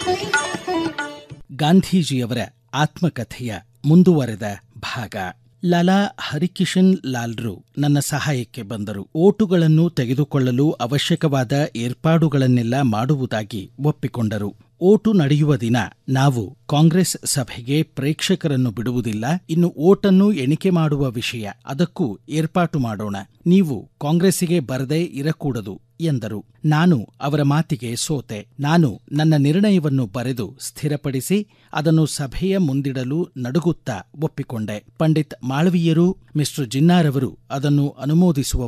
ಗಾಂಧೀಜಿಯವರ ಆತ್ಮಕಥೆಯ ಮುಂದುವರೆದ ಭಾಗ ಲಾಲಾ ಹರಿಕಿಶನ್ ಲಾಲ್ರು ನನ್ನ ಸಹಾಯಕ್ಕೆ ಬಂದರು ಓಟುಗಳನ್ನು ತೆಗೆದುಕೊಳ್ಳಲು ಅವಶ್ಯಕವಾದ ಏರ್ಪಾಡುಗಳನ್ನೆಲ್ಲ ಮಾಡುವುದಾಗಿ ಒಪ್ಪಿಕೊಂಡರು ಓಟು ನಡೆಯುವ ದಿನ ನಾವು ಕಾಂಗ್ರೆಸ್ ಸಭೆಗೆ ಪ್ರೇಕ್ಷಕರನ್ನು ಬಿಡುವುದಿಲ್ಲ ಇನ್ನು ಓಟನ್ನು ಎಣಿಕೆ ಮಾಡುವ ವಿಷಯ ಅದಕ್ಕೂ ಏರ್ಪಾಟು ಮಾಡೋಣ ನೀವು ಕಾಂಗ್ರೆಸ್ಸಿಗೆ ಬರದೇ ಇರಕೂಡದು ಎಂದರು ನಾನು ಅವರ ಮಾತಿಗೆ ಸೋತೆ ನಾನು ನನ್ನ ನಿರ್ಣಯವನ್ನು ಬರೆದು ಸ್ಥಿರಪಡಿಸಿ ಅದನ್ನು ಸಭೆಯ ಮುಂದಿಡಲು ನಡುಗುತ್ತಾ ಒಪ್ಪಿಕೊಂಡೆ ಪಂಡಿತ್ ಮಾಳವೀಯರು ಮಿಸ್ಟರ್ ಜಿನ್ನಾರವರು ಅದನ್ನು ಅನುಮೋದಿಸುವ